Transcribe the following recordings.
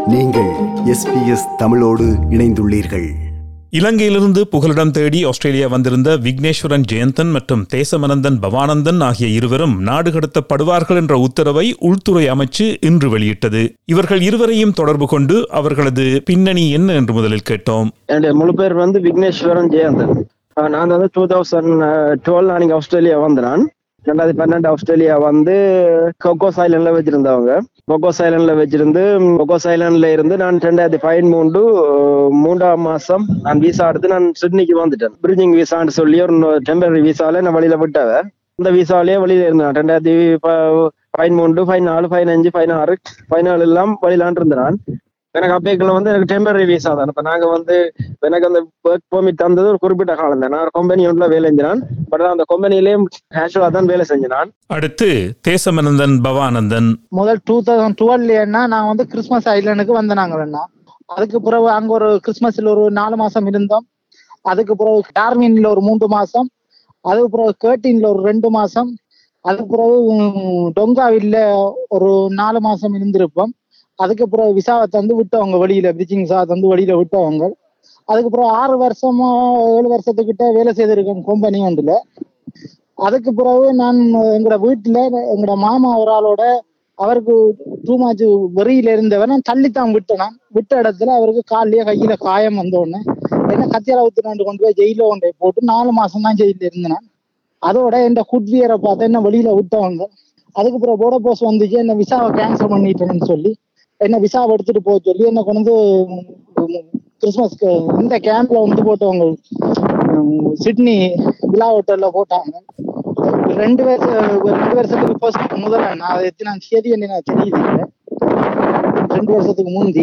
நீங்கள் எஸ்பிஎஸ் தமிழோடு இணைந்துள்ளீர்கள் இலங்கையிலிருந்து புகலிடம் தேடி ஆஸ்திரேலியா வந்திருந்த விக்னேஸ்வரன் ஜெயந்தன் மற்றும் தேசமனந்தன் பவானந்தன் ஆகிய இருவரும் நாடு கடத்தப்படுவார்கள் என்ற உத்தரவை உள்துறை அமைச்சு இன்று வெளியிட்டது இவர்கள் இருவரையும் தொடர்பு கொண்டு அவர்களது பின்னணி என்ன என்று முதலில் கேட்டோம் என்னுடைய முழு பேர் வந்து விக்னேஸ்வரன் ஜெயந்தன் அஹ் நான் வந்து டூ தௌசண்ட் டுவெல் நான் இங்கே ஆஸ்திரேலியா வந்து நான் ரெண்டாயிரத்தி பன்னெண்டு ஆஸ்திரேலியா வந்து கொக்கோஸ் ஐலண்ட்ல வச்சிருந்தவங்க கொக்கோஸ் ஐலண்ட்ல வச்சிருந்து கொக்கோஸ் ஐலண்ட்ல இருந்து நான் ரெண்டாயிரத்தி பதிமூன்று அஹ், மூன்றாம் மாசம் நான் விசா எடுத்து நான் சிட்னிக்கு வந்துட்டேன் பிரிட்ஜிங் விசான்னு சொல்லி ஒரு டெம்பரரி விசால நான் வழியில விட்டவ அந்த விசாலேயே வழியில இருந்தேன் ரெண்டாயிரத்தி ப- பதிமூன்று பதினாலு பதினஞ்சு பதினாறு பதினாலு எல்லாம் வழியிலான் இருந்தேன் நான் எனக்கு அப்பேக்குள்ள வந்து எனக்கு டெம்பரரி விசா தான் இப்ப நாங்க வந்து எனக்கு அந்த ஒர்க் பெர்மிட் தந்தது ஒரு குறிப்பிட்ட காலம் தான் நான் ஒரு கம்பெனி ஒன்றுல வேலை செஞ்சினான் பட் அந்த கம்பெனிலேயும் கேஷுவலா தான் வேலை செஞ்சினான் அடுத்து தேசமனந்தன் பவானந்தன் முதல் டூ தௌசண்ட் டுவெல்னா நான் வந்து கிறிஸ்மஸ் ஐலண்டுக்கு வந்தேன் நாங்கள் வேணா அதுக்கு பிறகு அங்க ஒரு கிறிஸ்மஸ்ல ஒரு நாலு மாசம் இருந்தோம் அதுக்கு பிறகு டார்வின்ல ஒரு மூன்று மாசம் அதுக்கு பிறகு கேர்டின்ல ஒரு ரெண்டு மாசம் அதுக்கு பிறகு உம், டொங்காவில்ல ஒரு நாலு மாசம் இருந்திருப்போம் அதுக்கு பிறகு விசாவை தந்து விட்டவங்க வெளியில பிரிச்சிங் விசா தந்து வெளியில விட்டவங்க அதுக்கு பிறகு ஆறு வருஷமோ ஏழு வருஷத்துக்கிட்ட வேலை செய்திருக்கேன் கம்பெனி ஒன்றுல அதுக்கு பிறகு நான் எங்களோட வீட்டுல எங்களோட மாமா ஒரு ஆளோட அவருக்கு டூ மச் வெறியில இருந்தவன் நான் தள்ளித்தான் விட்டேன் நான் விட்ட இடத்துல அவருக்கு கால்லயே கையில காயம் வந்த உடனே என்ன கத்தியால ஊத்துனாண்டு கொண்டு போய் ஜெயில கொண்டு போய் போட்டு நாலு மாசம் தான் ஜெயில இருந்தேன் அதோட என் குட்வியரை பார்த்து என்ன வெளியில விட்டவங்க அதுக்கு பிறகு போட போஸ் வந்துச்சு என்ன விசாவை கேன்சல் பண்ணிட்டேன்னு சொல்லி என்ன விசாவை எடுத்துட்டு போக சொல்லி என்ன கொண்டு வந்து கிறிஸ்மஸ்க்கு இந்த கேம்ப்ல வந்து போட்டவங்க உம், சிட்னி விழா ஹோட்டல்ல போட்டாங்க ரெண்டு வருஷம் ரெண்டு வருஷத்துக்கு ஃபர்ஸ்ட் முதல்ல நான் அதை எத்தனை தேதி என்ன எனக்கு தெரியுது இல்ல. ரெண்டு வருஷத்துக்கு முந்தி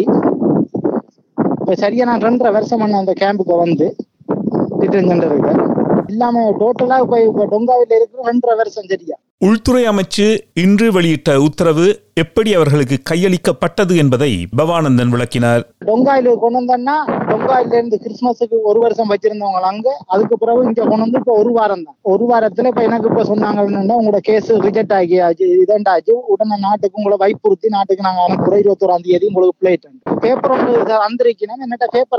இப்ப சரியா நான் ரெண்டரை வருஷம் பண்ண அந்த கேம்புக்கு வந்து டிட்டன் சென்டருக்கு இல்லாம டோட்டலா இப்ப இப்ப டொங்காவில இருக்கிற ரெண்டரை வருஷம் சரியா உள்துறை அமைச்சு இன்று வெளியிட்ட உத்தரவு எப்படி அவர்களுக்கு கையளிக்கப்பட்டது என்பதை பவானந்தன் விளக்கினார் டொங்காயில கொண்டு வந்தோம்னா டொங்காயில இருந்து கிறிஸ்மஸுக்கு ஒரு வருஷம் வச்சிருந்தவங்க அங்க அதுக்கு பிறகு இங்க கொண்டு வந்து இப்ப ஒரு வாரம் தான் ஒரு வாரத்துல இப்ப எனக்கு இப்ப சொன்னாங்க என்னன்னா உங்களோட கேஸ் ரிஜெக்ட் ஆகியாச்சு இதண்டாச்சு உடனே நாட்டுக்கு உங்களை வைப்புறுத்தி நாட்டுக்கு நாங்க அனுப்புறோம் இருபத்தோராம் தேதி உங்களுக்கு பிளேட் பேப்பர் ஒன்று வந்திருக்கீங்கன்னா என்னட்ட பேப்பர்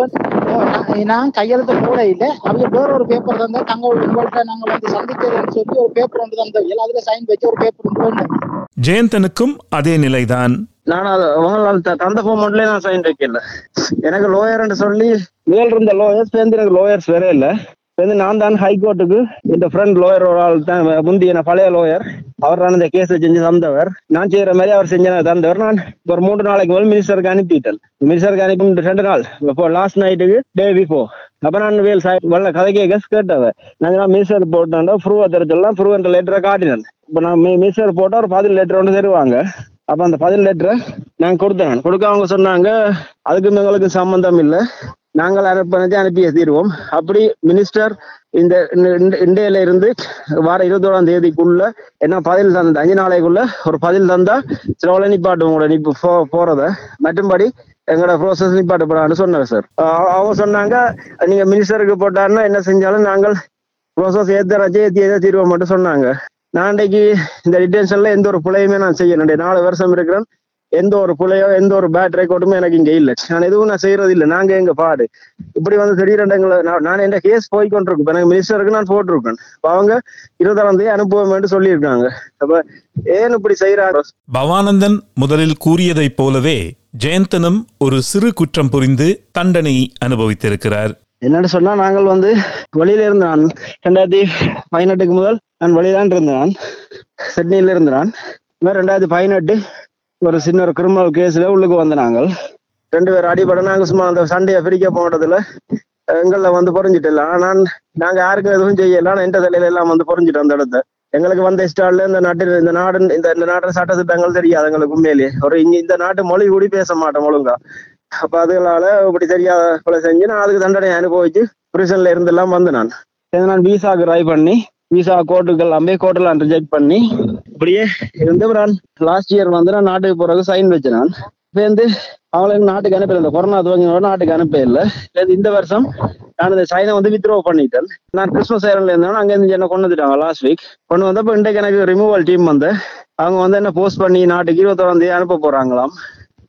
இருக்கு நான் கையெழுத்து போட இல்லை அவங்க வேற ஒரு பேப்பர் தந்தா தங்க உங்கள்கிட்ட நாங்க வந்து சந்திக்கிறோம்னு சொல்லி ஒரு பேப்பர் ஒன்று தந்தவங்க அதுல சைன் வச்சு ஒரு பேப்பர் ஒன்று வேணும் ஜெயந்தனுக்கும் அதே நிலைதான் நான் அது அவங்களால த- தந்த ஃபார்மெட்லயே நான் சைன் வைக்கல எனக்கு லோயர்னு சொல்லி முதல் இருந்த லோயர்ஸ் சேர்ந்து எனக்கு லோயர்ஸ் வேற இல்ல சேர்ந்து நான் தான் ஹைகோர்ட்டுக்கு இந்த ஃப்ரெண்ட் லோயர் ஒரு ஆள் தான் முந்திய பழைய லோயர் அவர் தான் இந்த கேஸை செஞ்சு தந்தவர் நான் செய்யற மாதிரி அவர் செஞ்ச தந்தவர் நான் இப்ப ஒரு மூன்று நாளைக்கு முதல் மினிஸ்டருக்கு அனுப்பிட்டேன் மினிஸ்டருக்கு அனுப்பி ரெண்டு நாள் இப்போ லாஸ்ட் நைட்டுக்கு டே பிஃபோர் அப்ப நான் வேல் சாய் வல்ல கதை கேட்க கேட்டவ நாங்க மினிஸ்டர் போட்டோம் ப்ரூவ் தெரிஞ்சலாம் ப்ரூவ் என்ற லெட்டரை காட்டினேன் இப்ப நான் மினிஸ்டர் போட்டா ஒரு பதில் லெட்டர் ஒன்று தருவாங்க அப்ப அந்த பதில் லெட்டரை நாங்க கொடுத்தேன் கொடுக்க அவங்க சொன்னாங்க அதுக்கும் எங்களுக்கு சம்பந்தம் இல்லை நாங்கள் அனுப்பி அனுப்பி தீர்வோம் அப்படி மினிஸ்டர் இந்த இந்த- இந்த- இந்தியில இருந்து வார இருபத்தோராம் தேதிக்குள்ள என்ன பதில் தந்த அஞ்சு நாளைக்குள்ள ஒரு பதில் தந்தா சில நிப்பாட்டு உங்களோட நிப்பு போ- போறத மற்றும்படி எங்களோட ப்ரோசஸ் நிப்பாட்டப்படான்னு சொன்னாங்க சார் அவங்க சொன்னாங்க நீங்க மினிஸ்டருக்கு போட்டாருன்னா என்ன செஞ்சாலும் நாங்கள் ப்ரோசஸ் ஏத்தராச்சு ஏத்தி ஏதோ தீர்வோம் மட்டும் சொன்னாங்க நான் அன்றைக்கு இந்த டிடென்ஷன்ல எந்த ஒரு பிழையுமே நான் செய்யல நாலு வருஷம் இருக்கிறேன் எந்த ஒரு பிழையோ எந்த ஒரு பேட் ரெக்கார்டுமே எனக்கு இங்க இல்ல நான் எதுவும் நான் செய்யறது இல்ல நாங்க எங்க பாடு இப்படி வந்து திடீரென்று எங்களை நான் நான் என் கேஸ் போய் கொண்டிருக்கேன் இப்ப எனக்கு மினிஸ்டருக்கு நான் போட்டிருக்கேன் இப்ப அவங்க இருபதாம் தேதி அனுப்புவோம் சொல்லியிருக்காங்க அப்ப ஏன் இப்படி செய்யறாங்க பவானந்தன் முதலில் கூறியதைப் போலவே ஜெயந்தனும் ஒரு சிறு குற்றம் புரிந்து தண்டனை அனுபவித்திருக்கிறார் என்னன்னு சொன்னா நாங்கள் வந்து வெளியில இருந்து நான் ரெண்டாயிரத்தி பதினெட்டுக்கு முதல் நான் வெளியிலான் இருந்தேன் நான் சிட்னியில இருந்து நான் இந்த ரெண்டாயிரத்தி பதினெட்டு ஒரு சின்ன ஒரு கிரிமினல் கேஸ்ல உள்ளுக்கு வந்த நாங்கள் ரெண்டு பேர் அடிபட நாங்க சும்மா அந்த சண்டையை பிரிக்க போனதுல எங்கள வந்து பொறிஞ்சிட்டு நான் நாங்க யாருக்கும் எதுவும் செய்யல ஆனா எந்த தலையில எல்லாம் வந்து பொறிஞ்சிட்டு அந்த இடத்த எங்களுக்கு வந்த ஸ்டால்ல இந்த நாட்டில் இந்த நாடு இந்த இந்த நாட்டின் சட்ட திட்டங்கள் தெரியாது எங்களுக்கு உண்மையிலேயே ஒரு இங்க இந்த நாட்டு மொழி கூடி பேச மாட்டோம் ஒழுங்கா அப்ப அதுகளால இப்படி தெரியாத கொலை செஞ்சு நான் அதுக்கு தண்டனை அனுபவிச்சு பிரிசன்ல இருந்து எல்லாம் வந்து நான் இது நான் விசாக்கு ட்ரை பண்ணி விசா கோர்ட்டுக்கு எல்லாமே கோர்ட்டெல்லாம் ரிஜெக்ட் பண்ணி இப்படியே இருந்து நான் லாஸ்ட் இயர் வந்து நான் நாட்டுக்கு போறதுக்கு சைன் வச்சேன் நான் இப்போ வந்து அவங்களுக்கு நாட்டுக்கு அனுப்பல இந்த கொரோனா துவங்கினோட நாட்டுக்கு அனுப்ப இல்லை இந்த வருஷம் நான் இந்த சைனை வந்து வித்ரோ பண்ணிட்டேன் நான் கிறிஸ்மஸ் ஐரன்ல இருந்தேன் அங்க இருந்து என்ன கொண்டு வந்துட்டாங்க லாஸ்ட் வீக் கொண்டு வந்தப்போ இன்றைக்கு எனக்கு ரிமூவல் டீம் வந்து அவங்க வந்து என்ன போஸ்ட் பண்ணி நாட்டுக்கு இருபத்தோராம் தேதி அனுப்ப போறாங்களாம்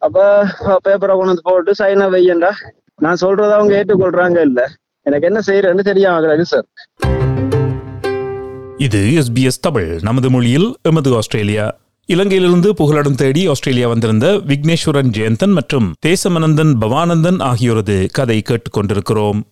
அப்ப பேப்பரை கொண்டு வந்து போட்டு சைனா வையண்டா நான் சொல்றத அவங்க ஏற்றுக்கொள்றாங்க இல்ல எனக்கு என்ன செய்யறேன்னு தெரியாம சார் இது எஸ்பிஎஸ் தமிழ் நமது மொழியில் எமது ஆஸ்திரேலியா இலங்கையிலிருந்து புகலிடம் தேடி ஆஸ்திரேலியா வந்திருந்த விக்னேஸ்வரன் ஜெயந்தன் மற்றும் தேசமனந்தன் பவானந்தன் ஆகியோரது கதை கேட்டுக்கொண்டிருக்கிறோம்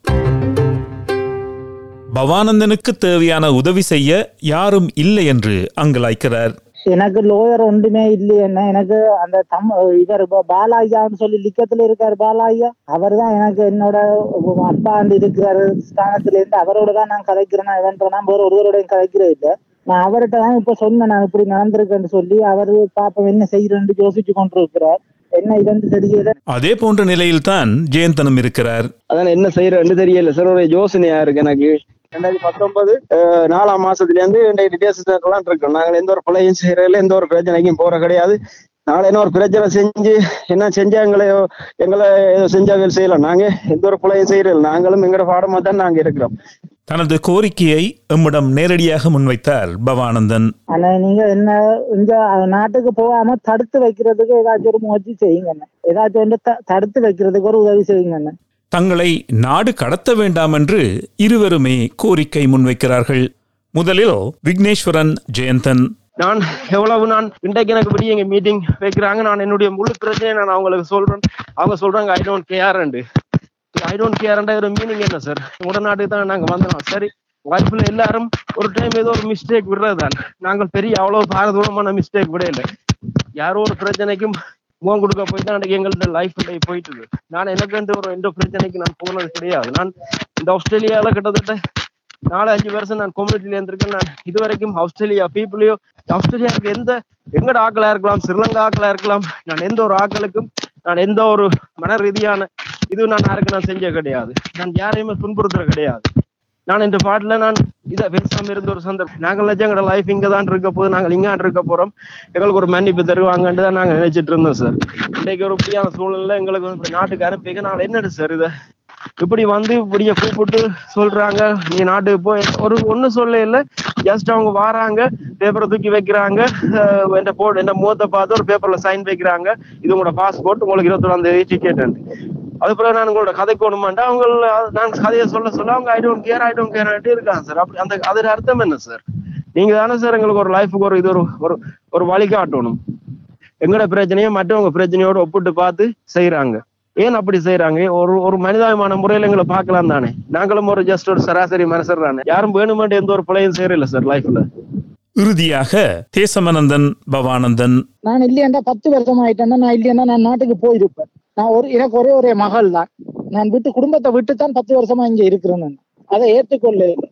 பவானந்தனுக்கு தேவையான உதவி செய்ய யாரும் இல்லை என்று அங்கலாய்க்கிறார் எனக்கு லோயர் ஒன்றுமே இல்லையேன்னா எனக்கு அந்த தம் இவர் ப- பாலாயான்னு சொல்லி லிக்கத்துல இருக்காரு பாலாயா அவர் தான் எனக்கு என்னோட அப்பாண்டு இருக்கிற ஸ்தானத்துல இருந்து அவரோட தான் நான் கதைக்கிறேன் நான் இவன்றேன் வேற ஒருவரோடையும் கதைக்கிறது இல்லை நான் அவர்கிட்ட தான் இப்ப சொன்னேன் நான் இப்படி நடந்திருக்கேன்னு சொல்லி அவரு பாப்போம் என்ன செய்யறேன்னு யோசிச்சு கொண்டு இருக்கிறார் என்ன இதுன்னு தெரியல அதே போன்ற நிலையில்தான் ஜெயந்தனும் இருக்கிறார் அதான் என்ன செய்யறேன்னு தெரியல சார் ஒரு யோசனையா இருக்கு எனக்கு ரெண்டாயிரத்தி பத்தொன்பது அஹ், நாலாம் மாசத்துல இருந்து ரெண்டாயிரத்தி வித்தியாசம் இருக்கோம் நாங்கள் எந்த ஒரு பிள்ளையும் செய்யறதில்ல எந்த ஒரு பிரச்சனைக்கும் போற கிடையாது நாளை என்ன ஒரு பிரச்சனை செஞ்சு என்ன செஞ்சா எங்களை எங்களை ஏதோ செஞ்சா வேலை செய்யலாம் நாங்க எந்த ஒரு பிள்ளையும் செய்யறதில்ல நாங்களும் எங்களோட பாடமா தான் நாங்க இருக்கிறோம் தனது கோரிக்கையை எம்மிடம் நேரடியாக முன்வைத்தார் பவானந்தன் ஆனா நீங்க என்ன இந்த நாட்டுக்கு போகாம தடுத்து வைக்கிறதுக்கு ஏதாச்சும் ஒரு முயற்சி செய்யுங்க அண்ணே. ஏதாச்சும் வந்து த- தடுத்து வைக்கிறதுக்கு ஒரு உதவி செய்யுங்க அண்ணே. தங்களை நாடு கடத்த வேண்டாம் என்று இருவருமே கோரிக்கை முன்வைக்கிறார்கள் முதலில் விக்னேஸ்வரன் ஜெயந்தன் நான் எவ்வளவு நான் இன்றைக்கு எனக்கு விடிய எங்க மீட்டிங் வைக்கிறாங்க நான் என்னுடைய முழு பிரச்சனையை நான் அவங்களுக்கு சொல்றேன் அவங்க சொல்றாங்க I don't care I don't கேர்ன்ற ஒரு மீனிங் என்ன சார் உங்களோட நாட்டுக்கு தான் நாங்க வந்தோம் சரி வாய்ப்புல எல்லாரும் ஒரு டைம் ஏதோ ஒரு மிஸ்டேக் விடுறதுதான் நாங்கள் பெரிய அவ்வளவு பாரதூரமான மிஸ்டேக் விடையில யாரோ ஒரு பிரச்சனைக்கும் முகம் கொடுக்க போய் தான் அன்றைக்கு எங்கள்ட்ட லைஃப் போயிட்டு இருக்கு நான் எனக்கு ஒரு எந்த பிரச்சனைக்கு நான் போனது கிடையாது நான் இந்த ஆஸ்திரேலியால கிட்டத்தட்ட நாலு அஞ்சு வருஷம் நான் கம்யூனிட்டில இருந்திருக்கேன் நான் இது வரைக்கும் ஆஸ்திரேலியா பீப்புளையோ ஆஸ்திரேலியாவுக்கு எந்த எங்கட ஆக்களா இருக்கலாம் ஸ்ரீலங்கா ஆக்களா இருக்கலாம் நான் எந்த ஒரு ஆக்களுக்கும் நான் எந்த ஒரு மன ரீதியான இது நான் யாருக்கு நான் செஞ்ச கிடையாது நான் யாரையுமே துன்புறுத்துற கிடையாது நான் இந்த பாட்டுல நான் இதை பேசாம இருந்த ஒரு சந்தர்ப்பம் நாங்கள் எங்களோட லைஃப் இங்க தான் இருக்க போது நாங்கள் இங்கான் இருக்க போறோம் எங்களுக்கு ஒரு மன்னிப்பு தருவாங்கன்னு தான் நாங்க நினைச்சிட்டு இருந்தோம் சார் இன்னைக்கு ஒரு இப்படியான சூழ்நிலை எங்களுக்கு வந்து இப்படி நாட்டுக்கு அனுப்பிக்க நான் என்னடு சார் இதை இப்படி வந்து இப்படிய கூப்பிட்டு சொல்றாங்க நீ நாட்டுக்கு போய் ஒரு ஒண்ணு சொல்ல இல்ல ஜஸ்ட் அவங்க வாராங்க பேப்பரை தூக்கி வைக்கிறாங்க அஹ் என்ற போர்டு என்ன முகத்தை பார்த்து ஒரு பேப்பர்ல சைன் வைக்கிறாங்க இது உங்களோட பாஸ்போர்ட் உங்களுக்கு இருபத்தொன்னாம் தேதி டிக்கெட் அது பிறகு நான் உங்களோட கதைக்கு ஒண்ணுமாண்டா அவங்க நான் கதையை சொல்ல சொல்ல அவங்க I don't care I don't care இருக்காங்க சார் அப்படி அந்த அதோட அர்த்தம் என்ன சார் நீங்க தானே சார் எங்களுக்கு ஒரு லைஃபுக்கு ஒரு இது ஒரு ஒரு ஒரு வழிகாட்டணும் எங்களோட பிரச்சனையை மற்றவங்க பிரச்சனையோட ஒப்பிட்டு பார்த்து செய்யறாங்க ஏன் அப்படி செய்யறாங்க ஒரு ஒரு மனிதாபிமான முறையில எங்களை பார்க்கலாம் தானே நாங்களும் ஒரு ஜஸ்ட் ஒரு சராசரி மனுஷர் தானே யாரும் வேணுமென்று எந்த ஒரு பிழையும் செய்யறதில்ல சார் லைஃப்ல இறுதியாக தேசமனந்தன் பவானந்தன் நான் இல்லையாண்டா பத்து வருஷம் ஆயிட்டேன்னா நான் இல்லையாண்டா நான் நாட்டுக்கு போயிருப்பேன் நான் ஒரு எனக்கு ஒரே ஒரே மகள் தான் நான் விட்டு குடும்பத்தை விட்டு தான் பத்து வருஷமா இங்க இருக்கிறேன் நான் அதை ஏற்றுக்கொள்ள இல்லை.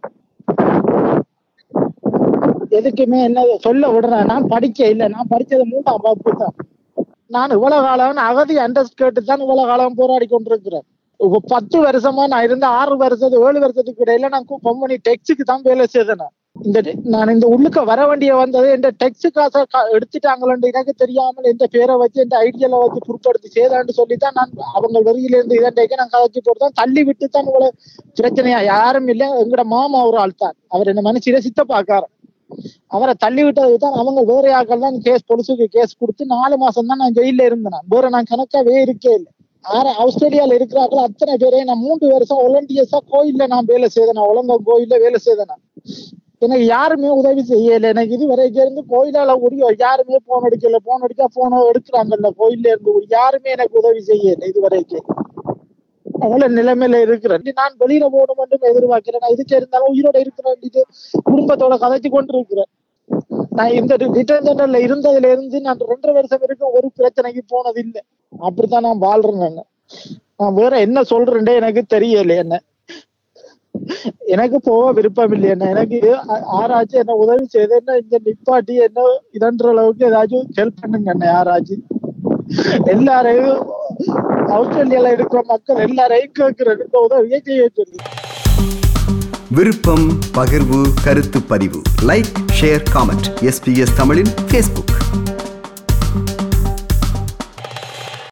எதுக்குமே என்ன சொல்ல விடுறேன் நான் படிக்க இல்லை நான் படிச்சது மூணாம் வகுப்பு தான் நான் இவ்வளவு காலம் அகதி அண்டர்ஸ் கேட்டு தான் இவ்வளவு காலம் போராடி கொண்டிருக்கிறேன் இப்ப பத்து வருஷமா நான் இருந்த ஆறு வருஷத்து ஏழு வருஷத்துக்கு இடையில நான் கம்பெனி டெக்ஸுக்கு தான் வேலை செய்தேன் நான். இந்த டெ- நான் இந்த உள்ளுக்க வர வேண்டிய வந்தது இந்த டெக்ஸ் காசை க- எடுத்துட்டாங்களேன்னு எனக்கு தெரியாமல் எந்த பேரை வச்சு இந்த ஐடியால வச்சு பொருட்படுத்தி செய்தான்னு சொல்லி தான் நான் அவங்க வெளியில இருந்து இதண்டைக்கு நான் கதைச்சு போட்டு தான் தள்ளி விட்டு தான் இவ்வளவு பிரச்சனையா யாரும் இல்லை எங்கட மாமா ஒரு ஆள் தான் அவர் என்ன மனுஷில சித்த பாக்காரு அவரை தள்ளி விட்டதுக்கு தான் அவங்க வேற ஆட்கள் தான் கேஸ் பொலிசுக்கு கேஸ் கொடுத்து நாலு மாசம் தான் நான் ஜெயில இருந்தேன் நான். வேற நான் கணக்காவே இருக்கே இல்லை ஆறு ஆஸ்திரேலியால இருக்கிறார்கள் அத்தனை பேரையும் நான் மூன்று வருஷம் ஒலண்டியஸா கோயில்ல நான் வேலை செய்தேன் நான் ஒழுங்கா கோயில்ல வேலை செய்தேன் நான். எனக்கு யாருமே உதவி செய்யல எனக்கு இது வரைக்கும் இருந்து கோயிலால முடியும் யாருமே போன் அடிக்கல போன் அடிச்சா போன எடுக்கிறாங்கல்ல கோயில்ல இருந்து ஒரு யாருமே எனக்கு உதவி செய்யல இது வரைக்கும் அவ்வளவு நிலைமையில இருக்கிறேன் நான் வெளியில போகணும் மட்டும் எதிர்பார்க்கிறேன் நான் இதுக்கு இருந்தாலும் உயிரோட இருக்கிறேன் இது குடும்பத்தோட கதைச்சு கொண்டு இருக்கிறேன் நான் இந்த ரிட்டர்ன் ஜெனரல்ல இருந்ததுல இருந்து நான் ரெண்டரை வருஷம் வரைக்கும் ஒரு பிரச்சனைக்கு போனது இல்லை அப்படித்தான் நான் வாழ்றேன் நான் நான் வேற என்ன சொல்றேன்டே எனக்கு தெரியல என்ன எனக்கு போக விருப்பம் இல்லை என்ன எனக்கு ஆ- யாராச்சும் என்ன உதவி செய்து என்ன இங்க நிப்பாட்டி என்ன இதன்ற அளவுக்கு ஏதாச்சும் ஹெல்ப் பண்ணுங்க என்ன யாராச்சும் எல்லாரையும் ஆஸ்திரேலியால இருக்கிற மக்கள் எல்லாரையும் கேட்கிறேன் இந்த உதவியை செய்ய சொல்லி விருப்பம் பகிர்வு கருத்து பதிவு லைக் ஷேர் காமெண்ட் எஸ்பிஎஸ் தமிழின் ஃபேஸ்புக்